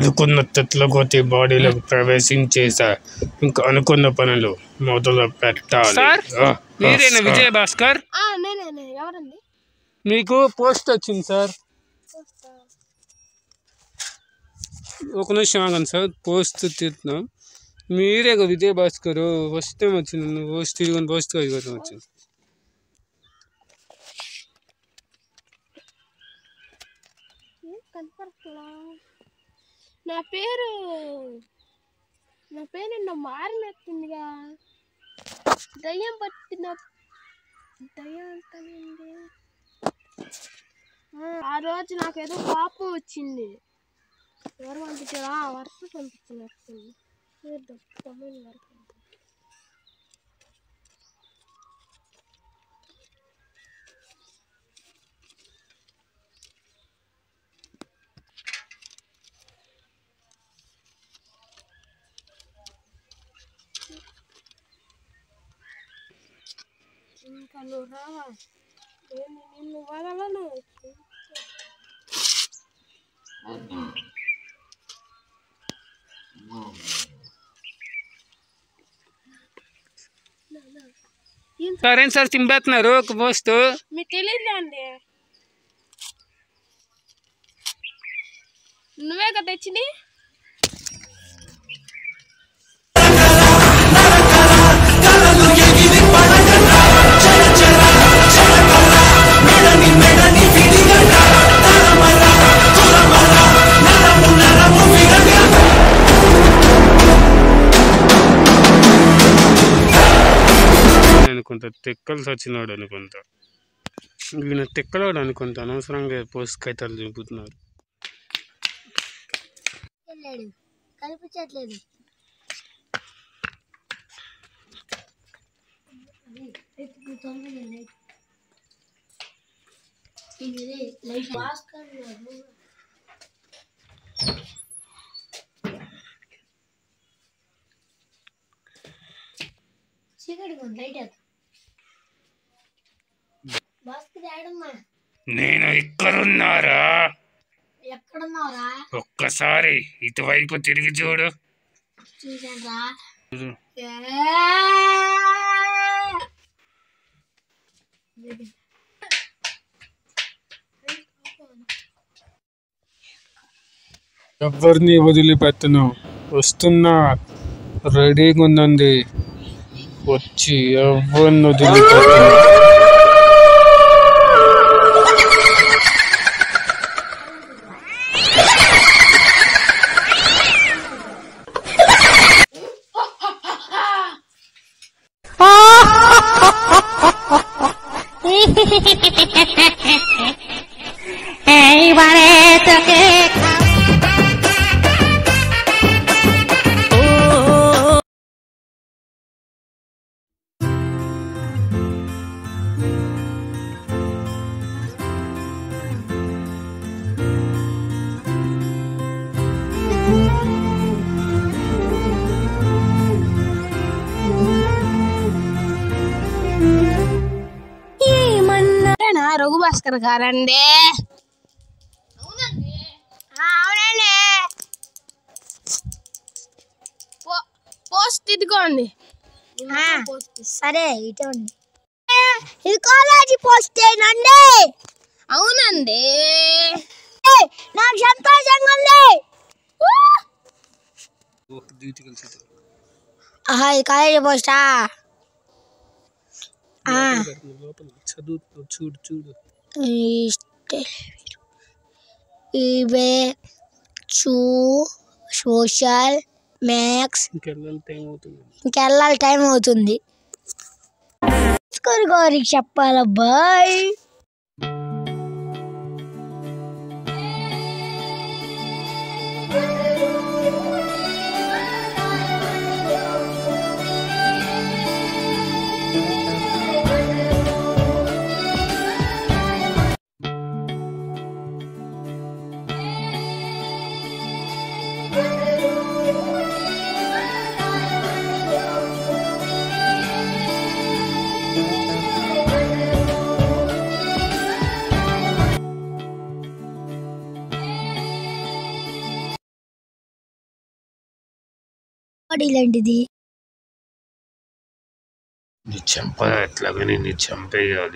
అనుకున్న తత్లగోతి బాడీలోకి ప్రవేశించేసా ఇంకా అనుకున్న పనులు మొదలు పెట్టాలి సార్? ఆ, మీరేనా ఆ, విజయ్ భాస్కర్ ఆ, నేనే నేనే. ఎవరండి మీకు పోస్ట్ వచ్చింది సార్ ఒక నిమిషం ఆగండి సార్ పోస్ట్ తీస్తున్నాం మీరే కదా విజయ్ భాస్కర్ ఫస్ట్ టైం వచ్చింది పోస్ట్ తిరిగి పోస్ట్ కోసం వచ్చింది ఏం కనపడట్లా నా పేరు నా పేరు నిన్న మారినట్టుందిగా దయ్యం పట్టిన దయ్యం అంటానండి ఆ, ఆ రోజు నాకేదో పాపం వచ్చింది ఎవరు పంపించారా వర్ష పంపించినట్టుంది చూద్దాం తమిళ వరకు ఇంకా నువ్వు రావా నేను నిన్ను వదలను సార్ ఏం సార్ చింపేస్తున్నారు ఒక పోస్ట్ మీకు తెలియదులే అండి నువ్వే కదా తెచ్చింది అనుకుంటా తిక్కలు సచ్చినాడు అనుకుంటా ఈయన తిక్కలోడు అనుకుంటా అనవసరంగా పోస్ట్ కైతాలు చూపుతున్నారు వెళ్ళాడు కనిపించట్లేదు చీకటి లైట్ భాస్కర్ ఏడమ్మా నేను ఇక్కడున్నారా ఎక్కడున్నావురా ఒక్కసారి ఇటువైపు తిరిగి చూడు చూసారా ఎవరిని వదిలిపెట్టను వస్తున్నా రెడీగా ఉందండి వచ్చి ఎవరిని వదిలిపెట్టను ఏమన్నా రఘు భాస్కర్ గారండి ఆ, అవునండి పో- పోస్ట్ ఇదిగోండి సరే ఇటండి ఇది కాలేజీ పోస్ట్ ఏనండి అవునండి ఏయ్, నాకు సంతోషంగా ఉంది ఆహా ఇది కాలేజీ పోస్టా ఆ, చదువు చూడు చూడు ఇష్టే. ఇవే చూ సోషల్ మ్యాథ్స్ ఇంకెళ్ళాలి టైం అవుతుంది ఇంకెళ్ళాలి టైం అవుతుంది స్కూల్ గారికి చెప్పాలబ్బాయ్ బాడీ లాంటిది నీ చెంప ఎట్లాగని నీ చంపేయాలి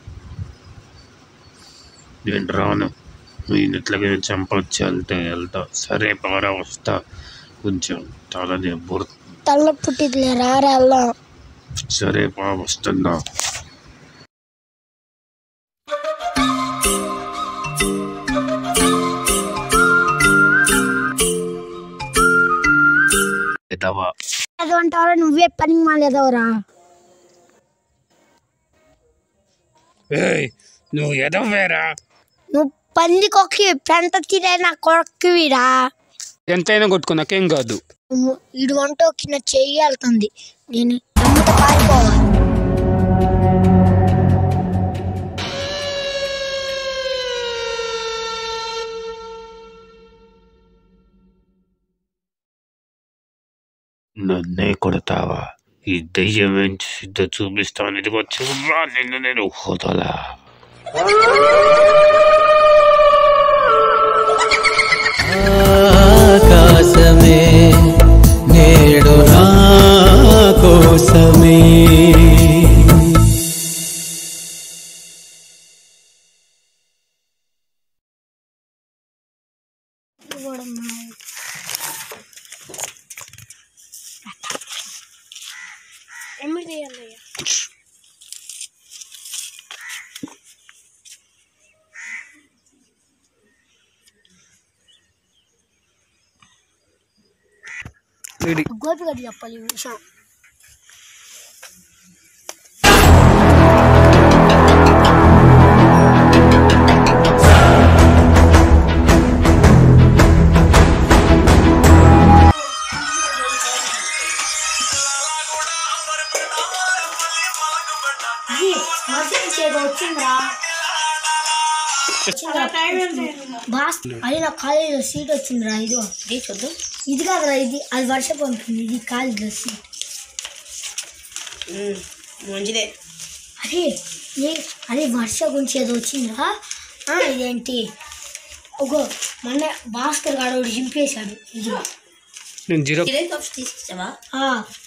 నేను రాను నేను ఎట్లాగైనా చంపొచ్చి వెళ్తే వెళ్తా సరే బాగా వస్తా కొంచెం చాలా బుర్ తల్ల పుట్టిదిలే రారా వెళ్దాం సరే బాగా వస్తుందా ఎదవా ఏదో అంటారా నువ్వే పని మాలేదవరా ఏయ్ నువ్వు ఎదవేరా నువ్వు పందికొక్కి పెంట తినే నా కొరక్కువిరా ఎంతైనా కొట్టుకో నాకేం కాదు నువ్వు ఇడు వంట కింద చెయ్యి వెళ్తుంది నేను అమ్మత పారిపోవాలి నన్నే కొడతావా ఈ దెయ్యం ఏం సిద్ధ చూపిస్తాను ఇదిగో చూడరా నిన్ను నేను వదలా ఆకాశమే నేడు నా కోసమే ఎమ్మిడి చేయాలయ్యా రెడీ గోపి గడి చెప్పాలి ఈ విషయం వచ్చిందిరా బాస్ అది నా కాలేజీలో సీట్ వచ్చిందిరా ఇదిగో ఇది చూద్దాం ఇది కాదురా ఇది అది వర్ష పంపింది ఇది కాలేజీలో సీట్ మంచిదే అరే ఏ అరే వర్ష గురించి ఏదో వచ్చిందిరా ఆ, ఇదేంటి ఒక మొన్న భాస్కర్ గారు ఒకటి చింపేశాడు ఇది నేను జీరో ఇదే కప్స్ తీసుకొచ్చావా ఆ,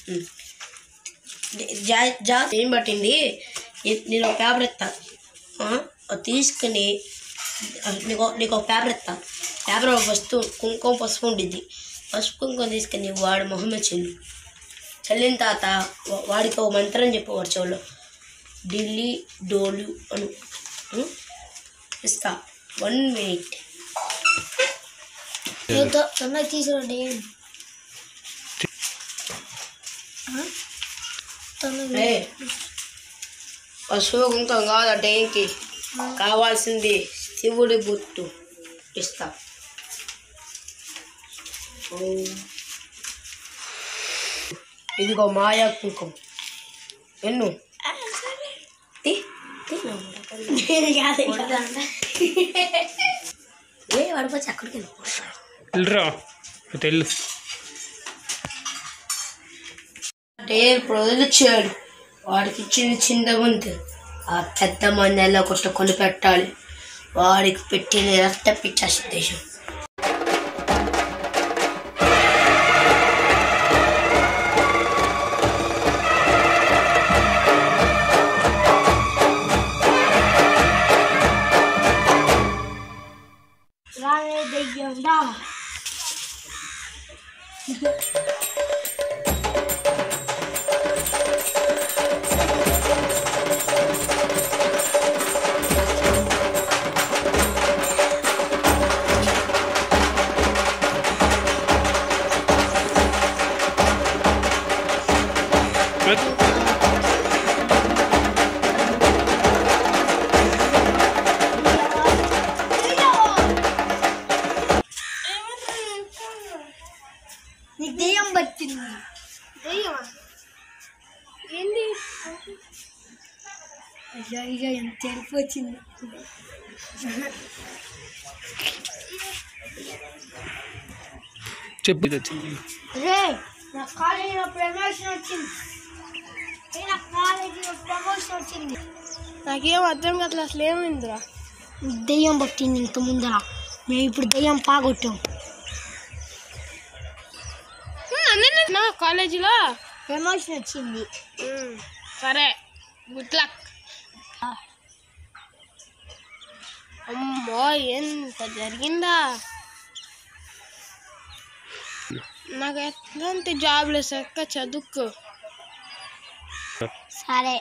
జా జా ఏం పట్టింది ఇ- నేను ఒక పేపర్ ఎత్తా ఆ, అది తీసుకుని ఆ, నీకు నీకు ఒక పేపర్ ఎత్తా పేపర్ ఒక వస్తువు కుంకుమ పసుపు ఉండిద్ది పసుపు కుంకుమ తీసుకుని వాడి మొహమే చెల్లు చల్లిన తాత వాడికి ఒక మంత్రం చెప్పు వాడి చెవులో ఢిల్లీ డోలు అను ఉం? ఇస్తా వన్ మినిట్ ఏదో తొందరగా తీసుకురండి ఆ? తొందరగా రే పశువు కుంకం కాదంటే ఏంటి కావాల్సింది శివుడి బొట్టు ఇస్తా ఓ. ఇదిగో మాయా కుంకం ఎన్ను తీ, తీ నా కొడతా. ఏ పడిపోతే అక్కడికి వెళ్ళు. వెళ్ళరా ఇటు వెళ్ళు అంటే ఇప్పుడు వదిలిచ్చాడు వాడికి ఇచ్చింది చిన్న వంతు ఆ పెద్ద మందెల్లో కొట్ట కొని పెట్టాలి వాడికి పెట్టింది రక్త పిచ్చాసి దేశం రాలే దెయ్యం రా నీకు దెయ్యం పట్టింది దెయ్యమా ఏంది అయ్యో అయ్యో ఎంత తెలిపి వచ్చింది చెప్పు ఇది వచ్చింది రే నా కాలేజీలో ప్రమోషన్ వచ్చింది ఏ, నా కాలేజీలో ప్రమోషన్ వచ్చింది నాకేం అర్థం కావట్లేదు అసలు ఏమైందిరా దెయ్యం పట్టింది ఇంత ముందర మేము ఇప్పుడు దెయ్యం పాగొట్టాం వచ్చానా కాలేజీలో ప్రమోషన్ వచ్చింది ఉమ్, సరే గుడ్ లక్ అమ్మో ఎంత జరిగిందా నాకు ఎట్లాంటి జాబ్లు చక్క చదువుకో సరే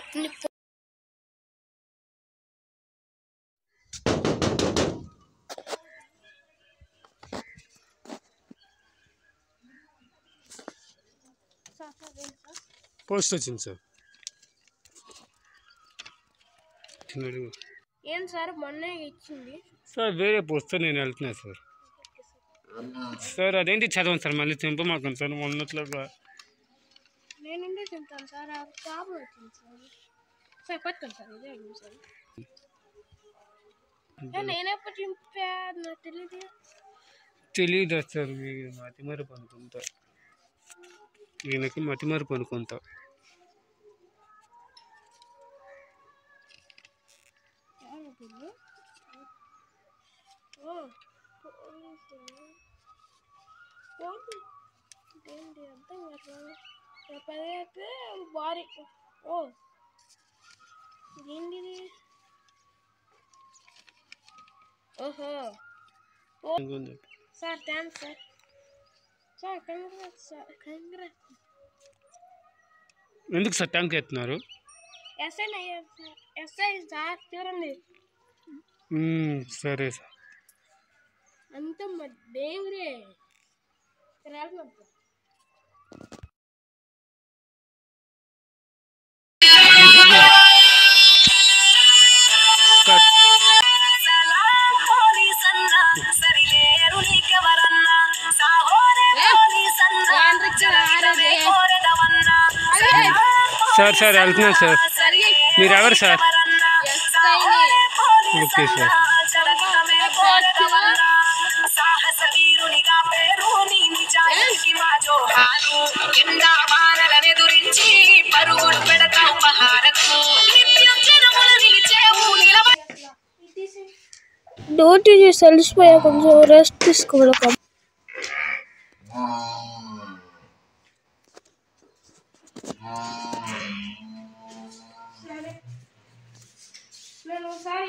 పోస్ట్ వచ్చింది సార్ చిన్నడు ఏం సార్ మొన్నే ఇచ్చింది సార్ వేరే పోస్ట్ నేను వెళ్తున్నా సార్ సార్ అదేంటి చదవండి సార్ మళ్ళీ తెంపమాకండి సార్ మొన్నట్లుగా నేనుండే తింటాను సార్ ఆ జాబ్ వచ్చింది సార్ సార్ పట్టుకోండి సార్ ఇదే అడిగింది సార్ ఏ, నేనెప్పుడు చింపా నాకు తెలియదు తెలియదు సార్ మీకు మతిమరుపు అనుకుంటా ఈయనకి మతిమరుపు అనుకుంటా ఓ పోలీసులు. పోలీ- ఇదేంటి అర్థం కావట్లేదు. నా పది అయితే భారీ ఓ ఏంటిది ఓహో ఇంకొంచెం. Sir thanks sir sir congrats sir congrats ఎందుకు సార్ ట్యాంక్ ఎత్తున్నారు ఎస్ఐ అయ్యారు సార్ ఎస్ఐ సార్ చూడండి మ్మ్, సరే సార్ అంత మా దేవుడే ఇక్కడ వెళ్తున్నాం సార్. కట్. సార్ సార్ వెళ్తున్నాను సార్ మీరు ఎవరు సార్ ఓకే సార్ డ్యూటీ చేసి అలసిపోయా కొంచెం రెస్ట్ తీసుకోవాలి నేను ఒకసారి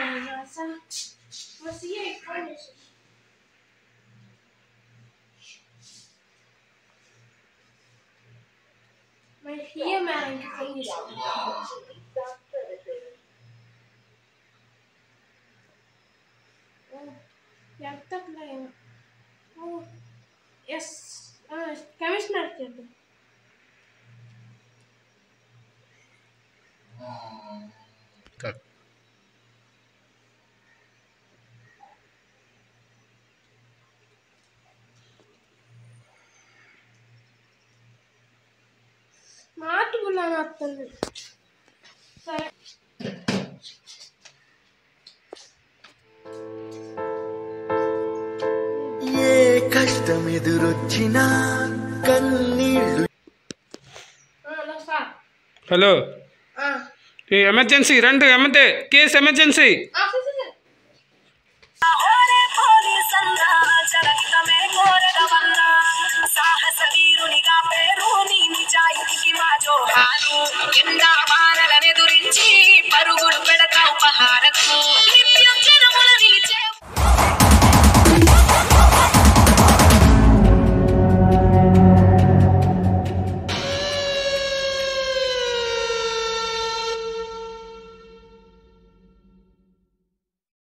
మా సీఏ ఫోన్ చేసి మా సీఏ మేడంకి ఫోన్ చేసి ఎంత ఎస్ కమిషనర్ చేద్దాం కట్. స్మార్ట్ గులాన్ వస్తుంది సరే ఏ కష్టం ఎదురొచ్చినా కన్నీళ్ళు హలో సార్ హలో ఈ ఎమర్జెన్సీ రండి ఎమ్మటే కేసు ఎమర్జెన్సీ సాహస వీరునిగా పేరు నీ నిజాయితీకి మా జోహారు ఎండా వానలనెదురించి